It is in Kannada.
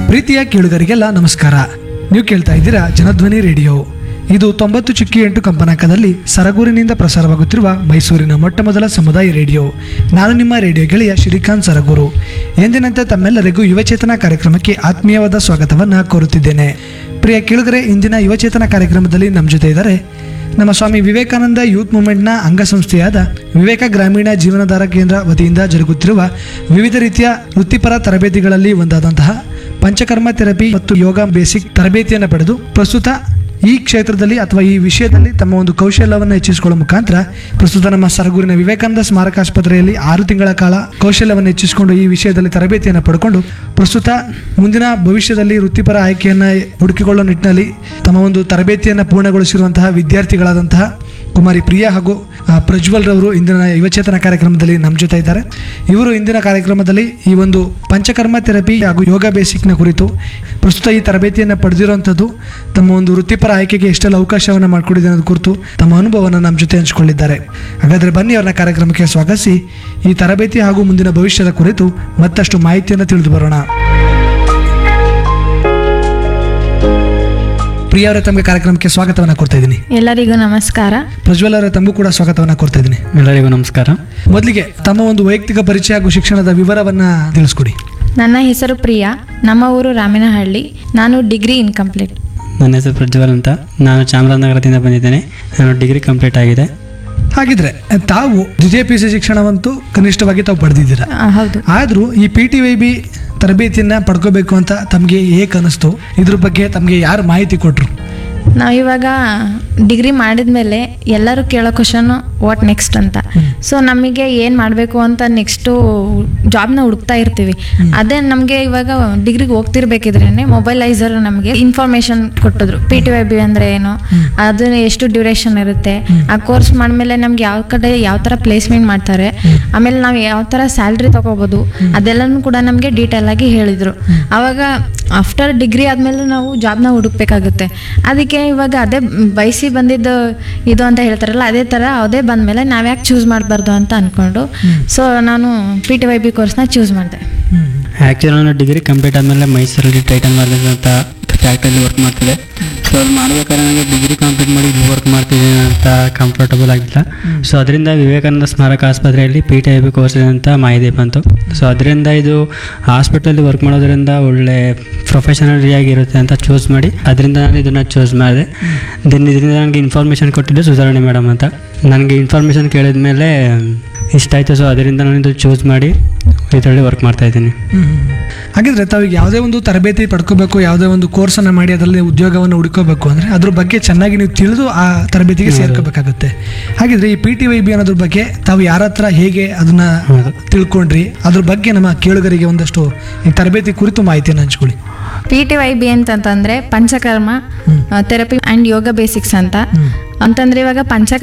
ಪ್ರೀತಿಯ ಕೇಳುಗರಿಗೆಲ್ಲ ನಮಸ್ಕಾರ ನೀವು ಕೇಳ್ತಾ ಇದ್ದೀರಾ ಜನಧ್ವನಿ ರೇಡಿಯೋ ಇದು ತೊಂಬತ್ತು ಚುಕ್ಕಿ ಎಂಟು ಕಂಪನಾಂಕದಲ್ಲಿ ಸರಗೂರಿನಿಂದ ಪ್ರಸಾರವಾಗುತ್ತಿರುವ ಮೈಸೂರಿನ ಮೊಟ್ಟ ಮೊದಲ ಸಮುದಾಯ ರೇಡಿಯೋ ನಾನು ನಿಮ್ಮ ರೇಡಿಯೋ ಗೆಳೆಯ ಶ್ರೀಕಾಂತ್ ಸರಗೂರು ಎಂದಿನಂತೆ ತಮ್ಮೆಲ್ಲರಿಗೂ ಯುವಚೇತನ ಕಾರ್ಯಕ್ರಮಕ್ಕೆ ಆತ್ಮೀಯವಾದ ಸ್ವಾಗತವನ್ನು ಕೋರುತ್ತಿದ್ದೇನೆ ಪ್ರಿಯ ಕೇಳುಗರೆ ಇಂದಿನ ಯುವಚೇತನ ಕಾರ್ಯಕ್ರಮದಲ್ಲಿ ನಮ್ಮ ಜೊತೆ ಇದ್ದಾರೆ ನಮ್ಮ ಸ್ವಾಮಿ ವಿವೇಕಾನಂದ ಯೂತ್ ಮೂವ್ಮೆಂಟ್ನ ಅಂಗಸಂಸ್ಥೆಯಾದ ವಿವೇಕ ಗ್ರಾಮೀಣ ಜೀವನಾಧಾರ ಕೇಂದ್ರ ವತಿಯಿಂದ ಜರುಗುತ್ತಿರುವ ವಿವಿಧ ರೀತಿಯ ವೃತ್ತಿಪರ ತರಬೇತಿಗಳಲ್ಲಿ ಒಂದಾದಂತಹ ಪಂಚಕರ್ಮ ಥೆರಪಿ ಮತ್ತು ಯೋಗ ಬೇಸಿಕ್ ತರಬೇತಿಯನ್ನು ಪಡೆದು ಪ್ರಸ್ತುತ ಈ ಕ್ಷೇತ್ರದಲ್ಲಿ ಅಥವಾ ಈ ವಿಷಯದಲ್ಲಿ ತಮ್ಮ ಒಂದು ಕೌಶಲ್ಯವನ್ನು ಹೆಚ್ಚಿಸಿಕೊಳ್ಳುವ ಮುಖಾಂತರ ಪ್ರಸ್ತುತ ನಮ್ಮ ಸರಗೂರಿನ ವಿವೇಕಾನಂದ ಸ್ಮಾರಕ ಆಸ್ಪತ್ರೆಯಲ್ಲಿ ಆರು ತಿಂಗಳ ಕಾಲ ಕೌಶಲ್ಯವನ್ನು ಹೆಚ್ಚಿಸಿಕೊಂಡು ಈ ವಿಷಯದಲ್ಲಿ ತರಬೇತಿಯನ್ನು ಪಡ್ಕೊಂಡು ಪ್ರಸ್ತುತ ಮುಂದಿನ ಭವಿಷ್ಯದಲ್ಲಿ ವೃತ್ತಿಪರ ಆಯ್ಕೆಯನ್ನು ಹುಡುಕಿಕೊಳ್ಳುವ ನಿಟ್ಟಿನಲ್ಲಿ ತಮ್ಮ ಒಂದು ತರಬೇತಿಯನ್ನು ಪೂರ್ಣಗೊಳಿಸಿರುವಂತಹ ವಿದ್ಯಾರ್ಥಿಗಳಾದಂತಹ ಕುಮಾರಿ ಪ್ರಿಯಾ ಹಾಗೂ ಆ, ಪ್ರಜ್ವಲ್ ರವರು ಇಂದಿನ ಯುವಚೇತನ ಕಾರ್ಯಕ್ರಮದಲ್ಲಿ ನಮ್ಮ ಜೊತೆ ಇದ್ದಾರೆ ಇವರು ಇಂದಿನ ಕಾರ್ಯಕ್ರಮದಲ್ಲಿ ಈ ಒಂದು ಪಂಚಕರ್ಮ ಥೆರಪಿ ಹಾಗೂ ಯೋಗ ಬೇಸಿಕ್ನ ಕುರಿತು ಪ್ರಸ್ತುತ ಈ ತರಬೇತಿಯನ್ನು ಪಡೆದಿರುವಂಥದ್ದು ತಮ್ಮ ಒಂದು ವೃತ್ತಿಪರ ಆಯ್ಕೆಗೆ ಎಷ್ಟೆಲ್ಲ ಅವಕಾಶವನ್ನು ಮಾಡಿಕೊಡಿದೆ ಅನ್ನೋದು ಕುರಿತು ತಮ್ಮ ಅನುಭವವನ್ನು ನಮ್ಮ ಜೊತೆ ಹಂಚಿಕೊಂಡಿದ್ದಾರೆ ಹಾಗಾದರೆ ಬನ್ನಿ ಅವರನ್ನ ಕಾರ್ಯಕ್ರಮಕ್ಕೆ ಸ್ವಾಗತಿಸಿ ಈ ತರಬೇತಿ ಹಾಗೂ ಮುಂದಿನ ಭವಿಷ್ಯದ ಕುರಿತು ಮತ್ತಷ್ಟು ಮಾಹಿತಿಯನ್ನು ತಿಳಿದು ಬರೋಣ ಪ್ರಿಯ ಅವರೇ ತಮಗೆ ಕಾರ್ಯಕ್ರಮಕ್ಕೆ ಸ್ವಾಗತವನ್ನು ಕೊಡ್ತಾ ಇದ್ದೀನಿ ಎಲ್ಲರಿಗೂ ನಮಸ್ಕಾರ ಪ್ರಜ್ವಲ್ ಅವರೇ ತಮಗೂ ಕೂಡ ಸ್ವಾಗತವನ್ನು ಕೊಡ್ತಾ ಇದ್ದೀನಿ ಎಲ್ಲರಿಗೂ ನಮಸ್ಕಾರ ಮೊದಲಿಗೆ ತಮ್ಮ ಒಂದು ವೈಯಕ್ತಿಕ ಪರಿಚಯ ಹಾಗೂ ಶಿಕ್ಷಣದ ವಿವರವನ್ನ ತಿಳಿಸ್ಕೊಡಿ ನನ್ನ ಹೆಸರು ಪ್ರಿಯಾ ನಮ್ಮ ಊರು ರಾಮಿನಹಳ್ಳಿ ನಾನು ಡಿಗ್ರಿ ಇನ್ಕಂಪ್ಲೀಟ್ ನನ್ನ ಹೆಸರು ಪ್ರಜ್ವಲ್ ಅಂತ ನಾನು ಚಾಮರಾಜನಗರದಿಂದ ಬಂದಿದ್ದೇನೆ ನಾನು ಡಿಗ್ರಿ ಕಂಪ್ಲೀಟ್ ಆಗಿದೆ ಹಾಗಿದ್ರೆ ತಾವು ದ್ವಿತೀಯ ಪಿ ಸಿ ಶಿಕ್ಷಣವಂತೂ ಕನಿಷ್ಠವಾಗಿ ತಾವು ಪಡೆದಿದ್ದೀರಾ ಆ, ಹೌದು ಆದರೂ ಈ ಪಿ ಟಿ ವೈ ಬಿ ತರಬೇತಿಯನ್ನ ಪಡ್ಕೋಬೇಕು ಅಂತ ತಮಗೆ ಹೇಗೆ ಅನಿಸ್ತು ಇದ್ರ ಬಗ್ಗೆ ತಮಗೆ ಯಾರು ಮಾಹಿತಿ ಕೊಟ್ಟರು ನಾವಿವಾಗ ಡಿಗ್ರಿ ಮಾಡಿದ್ಮೇಲೆ ಎಲ್ಲರೂ ಕೇಳೋ ಕ್ವಶನು ವಾಟ್ ನೆಕ್ಸ್ಟ್ ಅಂತ ಸೊ ನಮಗೆ ಏನು ಮಾಡಬೇಕು ಅಂತ ನೆಕ್ಸ್ಟು ಜಾಬ್ನ ಹುಡುಕ್ತಾ ಇರ್ತೀವಿ ಅದೇ ನಮಗೆ ಇವಾಗ ಡಿಗ್ರಿಗೆ ಹೋಗ್ತಿರ್ಬೇಕಿದ್ರೇ ಮೊಬೈಲೈಸರ್ ನಮಗೆ ಇನ್ಫಾರ್ಮೇಶನ್ ಕೊಟ್ಟಿದ್ರು ಪಿ ಟಿ ವೈ ಬಿ ಅಂದರೆ ಏನು ಅದು ಎಷ್ಟು ಡ್ಯೂರೇಷನ್ ಇರುತ್ತೆ ಆ ಕೋರ್ಸ್ ಮಾಡಿದ್ಮೇಲೆ ನಮ್ಗೆ ಯಾವ ಕಡೆ ಯಾವ ಥರ ಪ್ಲೇಸ್ಮೆಂಟ್ ಮಾಡ್ತಾರೆ ಆಮೇಲೆ ನಾವು ಯಾವ ಥರ ಸ್ಯಾಲ್ರಿ ತಗೋಬೋದು ಅದೆಲ್ಲನೂ ಕೂಡ ನಮಗೆ ಡೀಟೇಲ್ ಆಗಿ ಹೇಳಿದರು ಆವಾಗ ಆಫ್ಟರ್ ಡಿಗ್ರಿ ಆದಮೇಲೆ ನಾವು ಜಾಬ್ನ ಹುಡುಕ್ಬೇಕಾಗುತ್ತೆ ಅದಕ್ಕೆ ಇವಾಗ ಅದೇ ಬಯಸಿ ಬಂದಿದ್ದು ಇದು ಅಂತ ಹೇಳ್ತಾರಲ್ಲ ಅದೇ ಥರ ಅದೇ ಬಂದಮೇಲೆ ನಾವು ಯಾಕೆ ಚೂಸ್ ಮಾಡಬಾರ್ದು ಅಂತ ಅಂದ್ಕೊಂಡು ಸೊ ನಾನು ಪಿ ಟಿ ವೈ ಬಿ ಕೋರ್ಸ್ನ ಚೂಸ್ ಮಾಡಿದೆ ಆ್ಯಕ್ಚುಲಿ ನಾನು ಡಿಗ್ರಿ ಕಂಪ್ಲೀಟ್ ಆದಮೇಲೆ ಮೈಸೂರಲ್ಲಿ ಟೈಟನ್ ಮಾರ್ಕೆಟ್ ಅಂತ ಫ್ಯಾಕ್ಟ್ರಿಯಲ್ಲಿ ವರ್ಕ್ ಮಾಡ್ತಿದ್ದೆ ಸೊ ಅಲ್ಲಿ ಮಾಡ್ಬೇಕಾದ್ರೆ ನನಗೆ ಡಿಗ್ರಿ ಕಂಪ್ಲೀಟ್ ಮಾಡಿ ಇಲ್ಲಿ ವರ್ಕ್ ಮಾಡ್ತಿದ್ದೀನಿ ಅಂತ ಕಂಫರ್ಟಬಲ್ ಆಗಿಲ್ಲ ಸೊ ಅದರಿಂದ ವಿವೇಕಾನಂದ ಸ್ಮಾರಕ ಆಸ್ಪತ್ರೆಯಲ್ಲಿ P T I B course ಇದೆ ಅಂತ ಮಾಹಿತಿ ಬಂತು ಸೊ ಅದರಿಂದ ಇದು ಹಾಸ್ಪಿಟಲಲ್ಲಿ ವರ್ಕ್ ಮಾಡೋದ್ರಿಂದ ಒಳ್ಳೆ ಪ್ರೊಫೆಷನಲ್ ಆಗಿರುತ್ತೆ ಅಂತ ಚೂಸ್ ಮಾಡಿ ಅದರಿಂದ ನಾನು ಇದನ್ನು ಚೂಸ್ ಮಾಡಿದೆ ದೆನ್ ಇದರಿಂದ ನನಗೆ ಇನ್ಫಾರ್ಮೇಷನ್ ಕೊಟ್ಟಿದ್ದು ಸುಧಾರಣೆ ಮೇಡಮ್ ಅಂತ ನನಗೆ ಇನ್ಫಾರ್ಮೇಷನ್ ಕೇಳಿದ ಮೇಲೆ ಇಷ್ಟ ಆಯಿತು ಸೊ ಅದರಿಂದ ನಾನು ಇದು ಚೂಸ್ ಮಾಡಿ ಇದರಲ್ಲಿ ವರ್ಕ್ ಮಾಡ್ತಾ ಇದ್ದೀನಿ ಹಾಗಿದ್ರೆ ತಾವು ಯಾವುದೇ ಒಂದು ತರಬೇತಿ ಪಡ್ಕೋಬೇಕು ಯಾವುದೇ ಒಂದು ಕೋರ್ಸನ್ನು ಮಾಡಿ ಅದರಲ್ಲಿ ಉದ್ಯೋಗವನ್ನು ಹುಡುಕೋಬೇಕು ಅಂದರೆ ಅದ್ರ ಬಗ್ಗೆ ಚೆನ್ನಾಗಿ ನೀವು ತಿಳಿದು ಆ ತರಬೇತಿಗೆ ಸೇರ್ಕೋಬೇಕಾಗುತ್ತೆ ಹಾಗಿದ್ರೆ ಈ ಪಿ ಟಿ ವೈ ಬಿ ಅನ್ನೋದ್ರ ಬಗ್ಗೆ ತಾವು ಯಾರ ಹತ್ರ ಹೇಗೆ ಅದನ್ನ ಹೌದು. ತಿಳ್ಕೊಂಡ್ರಿ ಅದ್ರ ಬಗ್ಗೆ ನಮ್ಮ ಕೇಳುಗರಿಗೆ ಒಂದಷ್ಟು ಈ ತರಬೇತಿ ಕುರಿತು ಮಾಹಿತಿಯನ್ನು ಹಂಚ್ಕೊಳ್ಳಿ ಪಿ ಟಿ ವೈ ಬಿ ಅಂತಂತಂದರೆ Panchakarma therapy and yoga basics ಅಂತ ಅಂತಂದ್ರೆ ಇವಾಗ ಪಂಚ